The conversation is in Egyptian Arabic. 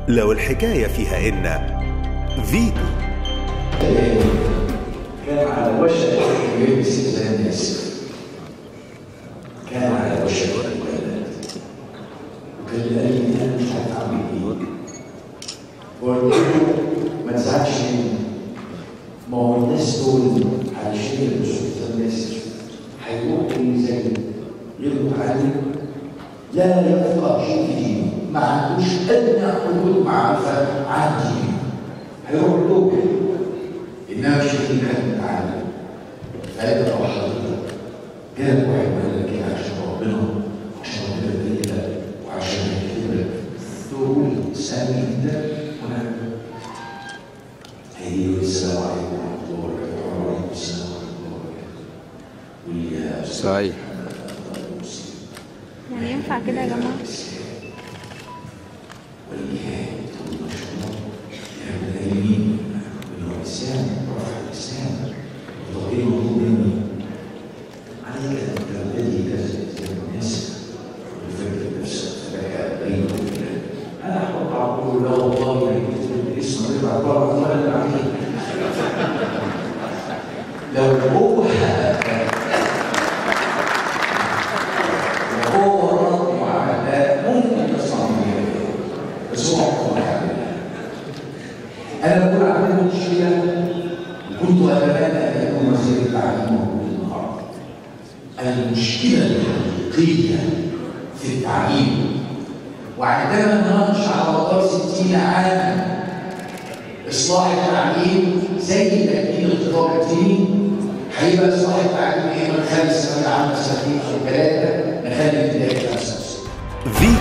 لو الحكاية فيها إن فيتو كان على وشك انه يلبس زي الناس كان على وشك الولد وكان قال لي انا مش عارف اعمل ايه وقلت له ما تزعلش مني ما هو الناس دول علشان يلبسوا زي الناس هيروحوا لي زي غير متعلم لا يفقه شيء في دينه ما عندوش ادنى حدود معرفه عن دينه هيروح له انما مش هتلاقي حد متعلم فانت لو حضرتك جاب واحد قال لك كده عشان ربنا عشان ربنا يديك وعشان يكتبك تقول سامي انت وانا هي السلام عليكم ورحمه الله وبركاته وعليكم السلام ورحمه الله وبركاته ويا صحيح يعني ينفع كده يا جماعة والنهاية تقول ما شاء الله يا ابن الأيمين من هو الإسلام ورفع الإسلام وتغيير مطلوب مني عليك أن تبتدي لازم تتبع الناس وتفكر نفسك فلك بين وبين أنا أحط أقول لا والله يعني كتبت اسم ربع الله الله اللي عليك لو هو وهو رد معاملات ممكن تصنع بس هو عمره ما يعملها. انا بقول عندنا مشكله كنت اتمنى ان يكون وزير التعليم موجود النهارده. المشكله الحقيقيه في التعليم وعندما نناقش على مدار 60 عاما اصلاح التعليم زي تأكيد الخطاب الديني هيبقى اصلاح التعليم ايه من خمس سنوات عام سنتين او ثلاثه نخلي البدايه خمسه فيتو